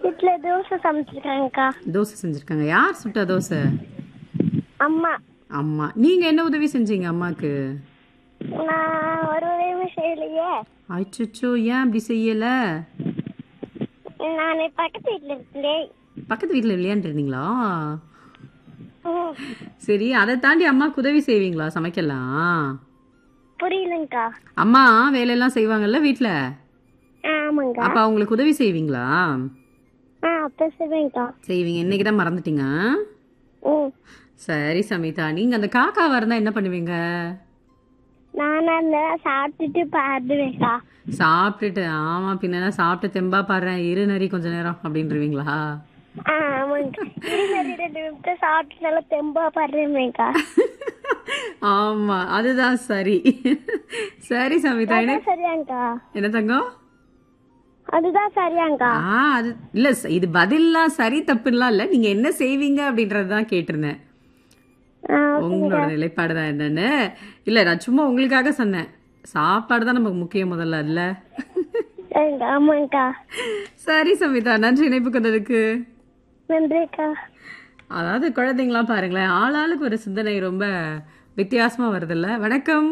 வீட்டுல தோசை சமைச்சிருக்காங்கக்கா தோசை செஞ்சிருக்காங்க யார் சுட்டா தோசை அம்மா அம்மா நீங்க என்ன உதவி செஞ்சீங்க அம்மாக்கு நான் ஒரு உதவி செய்யலையே அச்சோ ஏன் அப்படி செய்யல நான் பக்கத்து வீட்டுல இருக்கேன் பக்கத்து வீட்டில் இல்லையான்னு இருந்தீங்களா ம், சரி அதை தாண்டி அம்மாக்கு உதவி செய்வீங்களா சமைக்கலாம் புரியலங்கக்கா அம்மா வேலையெல்லாம் செய்வாங்கல்ல வீட்டில் ஆ, ஆமாங்கக்கா அப்ப அவங்களுக்கு உதவி செய்வீங்களா ஆ அப்ப செய்வேங்கக்கா செய்வீங்க இன்னைக்கு தான் மறந்துட்டீங்க ம் சரி சமிதா நீங்க அந்த காக்காவா இருந்தா என்ன பண்ணுவீங்க நான் அந்த சாப்பிட்டுட்டு பாடுவேன்க்கா சாப்பிட்டுட்டு ஆமா பின்னா சாப்பிட்டு தெம்பா பாடுறேன் இரு நரி கொஞ்ச நேரம் அப்படின்றவீங்களா ஆ ஆமாங்கக்கா இருநூறு ரெண்டு நிமிஷம் சாப்பிட்டு நல்லா தெம்பா பாடுறேன்க்கா ஆமா அதுதான் சரி சரி சமிதா என்ன அதான் சரியாங்கக்கா என்ன தங்கம் அதுதான் சரியாங்கக்கா ஆ அது இல்ல ச- இது பதில்லாம் சரி தப்புலாம் இல்ல நீங்க என்ன செய்வீங்க அப்படின்றது தான் கேட்டிருந்தேன் ஆ உங்களோட நிலைப்பாடு தான் என்னன்னு இல்ல நான் சும்மா உங்களுக்காக சொன்னேன் சாப்பாடு தான் நமக்கு முக்கியம் முதல்ல இல்ல சரிங்கக்கா ஆமாங்கக்கா சரி சமிதா நன்றி இணைப்புக்கு வந்ததுக்கு நன்றிக்கா அதாவது குழந்தைங்களாம் பாருங்களேன் ஆளாளுக்கு ஒரு சிந்தனை ரொம்ப வித்தியாசமா வருதுல்ல வணக்கம்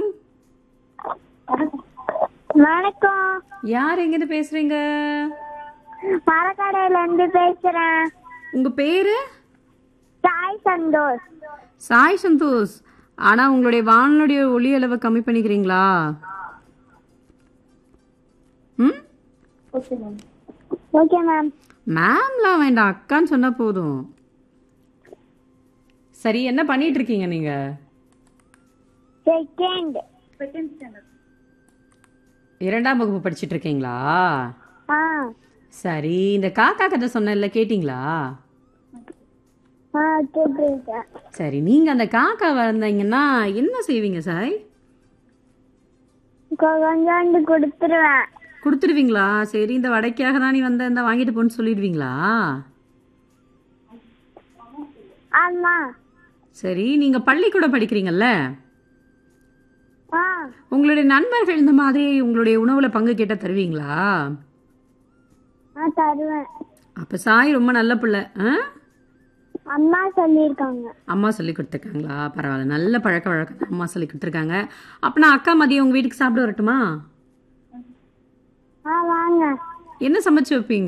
வணக்கம் யார் எங்கிருந்து பேசுறீங்க மரக்கடையில இருந்து பேசுறேன் உங்க பேரு சாய் சந்தோஷ் சாய் சந்தோஷ் ஆனா உங்களுடைய வானொலிய ஒளி அளவை கம்மி பண்ணிக்கிறீங்களா ம் ஓகே மேம் மேம்லாம் வேண்டாம் அக்கான்னு சொன்னா போதும் சரி என்ன பண்ணிட்டு இருக்கீங்க நீங்க செகண்ட் இரண்டாம் வகுப்பு படிச்சிட்டு இருக்கீங்களா ஆ சரி இந்த காக்கா கதை சொன்னேன்ல கேட்டிங்களா ஆ கேட்டுருக்கேன் சரி நீங்க அந்த காக்கா வந்தீங்கன்னா என்ன செய்வீங்க சாய் கொஞ்சோண்டு கொடுத்துருவேன் கொடுத்துருவீங்களா சரி இந்த வடைக்காக தான் நீ வந்த இந்த வாங்கிட்டு போன்னு சொல்லிடுவீங்களா ஆமா சரி நீங்க பள்ளிக்கூடம் படிக்கிறீங்கல்ல ஆ உங்களுடைய நண்பர்கள் இந்த மாதிரி உங்களுடைய உணவுல பங்கு கேட்ட தருவீங்களா ஆ தருவேன் அப்ப சாய் ரொம்ப நல்ல பிள்ளை ஆ? அம்மா சொல்லியிருக்காங்க அம்மா சொல்லி கொடுத்துருக்காங்களா பரவாயில்ல நல்ல பழக்க வழக்கம் தான் அம்மா சொல்லி கொடுத்துருக்காங்க அப்ப நான் அக்கா மதியம் உங்க வீட்டுக்கு சாப்பிட வரட்டுமா ஆ வாங்க என்ன சமைச்சு வைப்பீங்க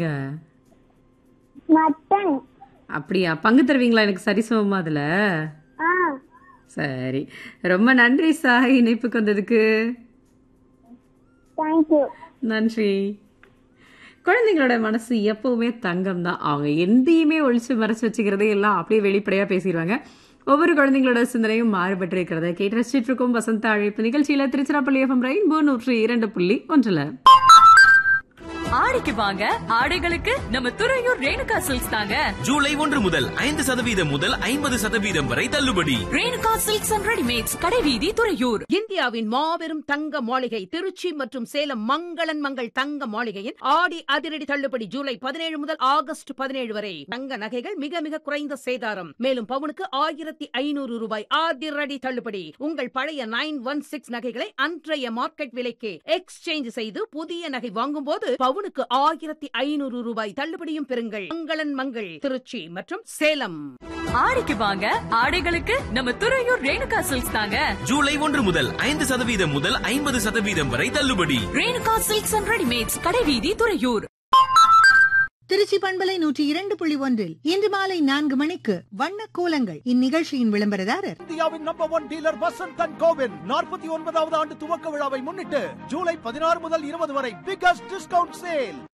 மட்டன் அப்படியா பங்கு தருவீங்களா எனக்கு சரிசமமா அதுல ஆ சரி ரொம்ப நன்றி சாய் இணைப்புக்கு வந்ததுக்கு தேங்க்யூ நன்றி குழந்தைங்களோட மனசு எப்பவுமே தங்கம் தான் அவங்க எந்தையுமே ஒழிச்சு மறைச்சு வச்சுக்கிறதே எல்லாம் அப்படியே வெளிப்படையா பேசிடுவாங்க ஒவ்வொரு குழந்தைங்களோட சிந்தனையும் மாறுபட்டு இருக்கிறத கேட்டு ரசிச்சிட்டு இருக்கும் வசந்த அழைப்பு நிகழ்ச்சியில திருச்சிராப்பள்ளி எஃப்எம் ரெயின்போ நூற்றி இரண்டு புள்ளி ஒன்றுல ஆடிக்கு வாங்க ஆடைகளுக்கு நம்ம துறையூர் ரேணுகா சில்க்ஸ் தாங்க ஜூலை ஒன்று முதல் ஐந்து சதவீதம் முதல் ஐம்பது சதவீதம் வரை தள்ளுபடி ரேணுகா சில்க்ஸ் அண்ட் ரெடிமேட்ஸ் கடைவீதி துறையூர் இந்தியாவின் மாபெரும் தங்க மாளிகை திருச்சி மற்றும் சேலம் மங்களன் மங்கள் தங்க மாளிகையின் ஆடி அதிரடி தள்ளுபடி ஜூலை பதினேழு முதல் ஆகஸ்ட் பதினேழு வரை தங்க நகைகள் மிக மிக குறைந்த சேதாரம் மேலும் பவுனுக்கு ஆயிரத்தி ஐநூறு ரூபாய் அதிரடி தள்ளுபடி உங்கள் பழைய நைன் ஒன் சிக்ஸ் நகைகளை அன்றைய மார்க்கெட் விலைக்கு எக்ஸ்சேஞ்ச் செய்து புதிய நகை வாங்கும் போது பவுனுக்கு ஆயிரத்தி ஐநூறு ரூபாய் தள்ளுபடியும் பெறுங்கள் மங்களன் மங்கள் திருச்சி மற்றும் சேலம் ஆடிக்கு வாங்க ஆடைகளுக்கு நம்ம துறையூர் ரேணுகா சில்க்ஸ் தாங்க ஜூலை ஒன்று முதல் ஐந்து சதவீதம் முதல் ஐம்பது சதவீதம் வரை தள்ளுபடி ரேணுகா சில்க்ஸ் அண்ட் ரெடிமேட்ஸ் கடைவீதி துறையூர் திருச்சி பண்பலை நூற்றி இரண்டு புள்ளி ஒன்றில் இன்று மாலை நான்கு மணிக்கு வண்ண கோலங்கள் இந்நிகழ்ச்சியின் விளம்பரதாரர் இந்தியாவின் number one dealer Vasanth and கோவின் நாற்பத்தி ஒன்பதாவது ஆண்டு துவக்க விழாவை முன்னிட்டு ஜூலை பதினாறு முதல் இருபது வரை பிகஸ்ட் டிஸ்கவுண்ட் சேல்